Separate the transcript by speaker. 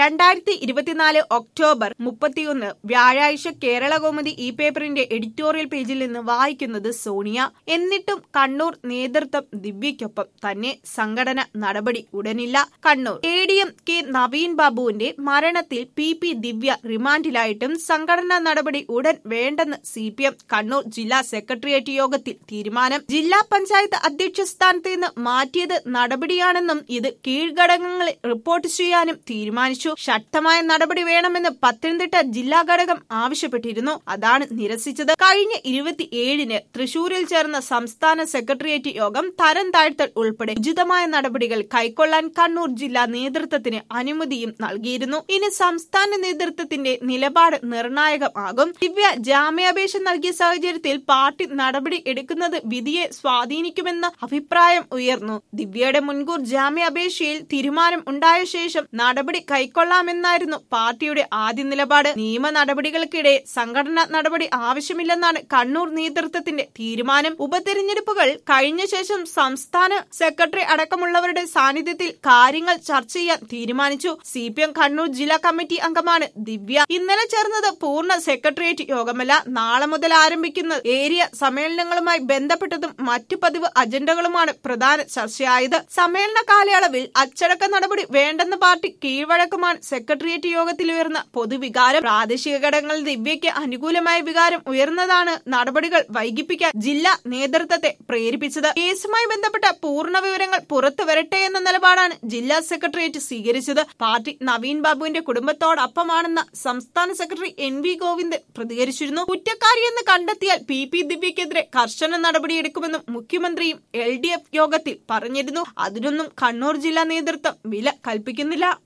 Speaker 1: രണ്ടായിരത്തി ഇരുപത്തിനാല് ഒക്ടോബർ മുപ്പത്തിയൊന്ന് വ്യാഴാഴ്ച കേരള കൗമുദി ഈ പേപ്പറിന്റെ എഡിറ്റോറിയൽ പേജിൽ നിന്ന് വായിക്കുന്നത് സോണിയ എന്നിട്ടും കണ്ണൂർ നേതൃത്വം ദിവ്യയ്ക്കൊപ്പം തന്നെ സംഘടന നടപടി ഉടനില്ല Kannur A D M K Naveen ബാബുവിന്റെ മരണത്തിൽ പി പി ദിവ്യ റിമാൻഡിലായിട്ടും സംഘടനാ നടപടി ഉടൻ വേണ്ടെന്ന് സി പി എം കണ്ണൂർ ജില്ലാ സെക്രട്ടേറിയറ്റ് യോഗത്തിൽ തീരുമാനം ജില്ലാ പഞ്ചായത്ത് അധ്യക്ഷ സ്ഥാനത്ത് നിന്ന് മാറ്റിയത് നടപടിയാണെന്നും ഇത് കീഴ്ഘടകങ്ങളെ റിപ്പോർട്ട് ചെയ്യാനും തീരുമാനിച്ചു ശക്തമായ നടപടി വേണമെന്ന് പത്തനംതിട്ട ജില്ലാ ഘടകം ആവശ്യപ്പെട്ടിരുന്നു അതാണ് നിരസിച്ചത് കഴിഞ്ഞ ഇരുപത്തിയേഴിന് തൃശൂരിൽ ചേർന്ന സംസ്ഥാന സെക്രട്ടേറിയറ്റ് യോഗം തരം താഴ്ത്തൽ ഉൾപ്പെടെ ഉചിതമായ നടപടികൾ കൈക്കൊള്ളാൻ കണ്ണൂർ ജില്ലാ നേതൃത്വത്തിന് അനുമതിയും നൽകിയിരുന്നു ഇനി സംസ്ഥാന നേതൃത്വത്തിന്റെ നിലപാട് നിർണായകമാകും ദിവ്യ ജാമ്യാപേക്ഷ നൽകിയ സാഹചര്യത്തിൽ പാർട്ടി നടപടി എടുക്കുന്നത് വിധിയെ സ്വാധീനിക്കുമെന്ന അഭിപ്രായം ഉയർന്നു ദിവ്യയുടെ മുൻകൂർ ജാമ്യാപേക്ഷയിൽ തീരുമാനം ഉണ്ടായ ശേഷം നടപടി കൈക്കൊള്ളാമെന്നായിരുന്നു പാർട്ടിയുടെ ആദ്യ നിലപാട് നിയമ നടപടികൾക്കിടെ സംഘടനാ നടപടി ആവശ്യമില്ലെന്നാണ് കണ്ണൂർ നേതൃത്വത്തിന്റെ തീരുമാനം ഉപതെരഞ്ഞെടുപ്പുകൾ കഴിഞ്ഞ ശേഷം സംസ്ഥാന സെക്രട്ടറി അടക്കമുള്ളവരുടെ സാന്നിധ്യത്തിൽ കാര്യങ്ങൾ ചർച്ച ചെയ്യാൻ തീരുമാനിച്ചു സി പി എം കണ്ണൂർ ജില്ലാ കമ്മിറ്റി അംഗമാണ് ദിവ്യ ഇന്നലെ ചേർന്നത് പൂർണ്ണ സെക്രട്ടേറിയറ്റ് യോഗമല്ല നാളെ മുതൽ ആരംഭിക്കുന്ന ഏരിയ സമ്മേളനങ്ങളുമായി ബന്ധപ്പെട്ടതും മറ്റു പതിവ് അജണ്ടകളുമാണ് പ്രധാന ചർച്ചയായത് സമ്മേളന കാലയളവിൽ അച്ചടക്ക നടപടി വേണ്ടെന്ന പാർട്ടി കീഴ്വഴക്കമാണ് സെക്രട്ടേറിയറ്റ് യോഗത്തിൽ ഉയർന്ന പൊതുവികാരം പ്രാദേശിക ഘടകങ്ങളിൽ ദിവ്യയ്ക്ക് അനുകൂലമായ വികാരം ഉയർന്നതാണ് നടപടികൾ വൈകിപ്പിക്കാൻ ജില്ലാ നേതൃത്വത്തെ പ്രേരിപ്പിച്ചത് കേസുമായി ബന്ധപ്പെട്ട പൂർണ്ണ വിവരങ്ങൾ പുറത്തു വരട്ടെ എന്ന നിലപാടാണ് ജില്ലാ സെക്രട്ടേറിയറ്റ് സ്വീകരിച്ചത് പാർട്ടി നവീൻ ബാബുവിന്റെ കുടുംബത്തോടൊപ്പമാണെന്ന സംസ്ഥാന സെക്രട്ടറി എൻ വി ഗോവിന്ദൻ പ്രതികരിച്ചിരുന്നു കുറ്റക്കാരിയെന്ന് കണ്ടെത്തിയാൽ പി പി ദിവ്യക്കെതിരെ കർശന നടപടിയെടുക്കുമെന്നും മുഖ്യമന്ത്രിയും എൽ ഡി എഫ് യോഗത്തിൽ പറഞ്ഞിരുന്നു അതിനൊന്നും കണ്ണൂർ ജില്ലാ നേതൃത്വം വില കൽപ്പിക്കുന്നില്ല